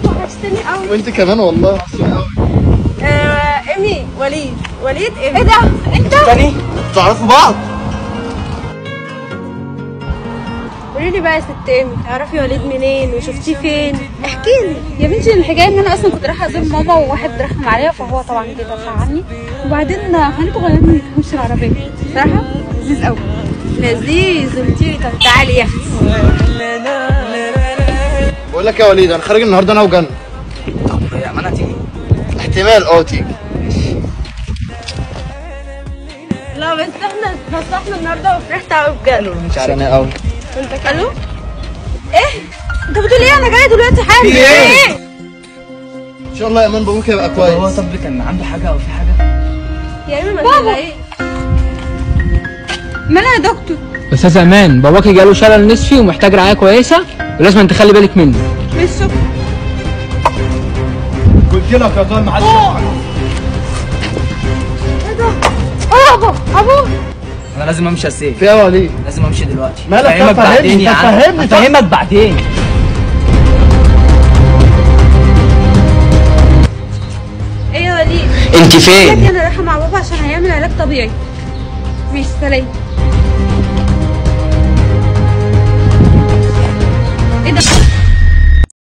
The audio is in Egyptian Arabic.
وحشتني قوي وانت كمان والله آه ايمي وليد وليد ايمي ايه ده انت تاني تعرفوا بعض قولي لي بقى يا ست ايمي تعرفي وليد منين وشفتيه فين احكي لي يا بنتي الحكايه ان انا اصلا كنت رايحه ازور ماما وواحد رخم عليا فهو طبعا جه دافع عني وبعدين خليته غيرني في نص العربيه صراحه لذيذ قوي لذيذ قلتي لي طب تعالي يا اختي بقول لك يا وليد انا خارج النهارده انا وجنة طب يا امانه تيجي احتمال اه تيجي لا بس احنا اتفسحنا النهارده وفرحت قوي بجد مش انا قوي انت الو ايه انت بتقول ايه انا جايه دلوقتي حالا في ايه؟ ان شاء الله يا امان بابوك هيبقى هو كويس طب كان عنده حاجه او في حاجه يا ايمي ما تقلقيش مالها يا دكتور استاذ امان باباكي جاله شلل نصفي ومحتاج رعايه كويسه ولازم تخلي بالك منه مش شكرا قلت لك يا طارق ما حدش بابا ابوه انا لازم امشي يا سيف في ايه يا وليد لازم امشي دلوقتي مالك؟ هفهمك طب فهمني، بعدين يا طب عم فهمني، طب. هفهمك بعدين ايه يا وليد انت لك انا رايحه مع بابا عشان هيعمل علاج طبيعي ماشي سلام ايه ده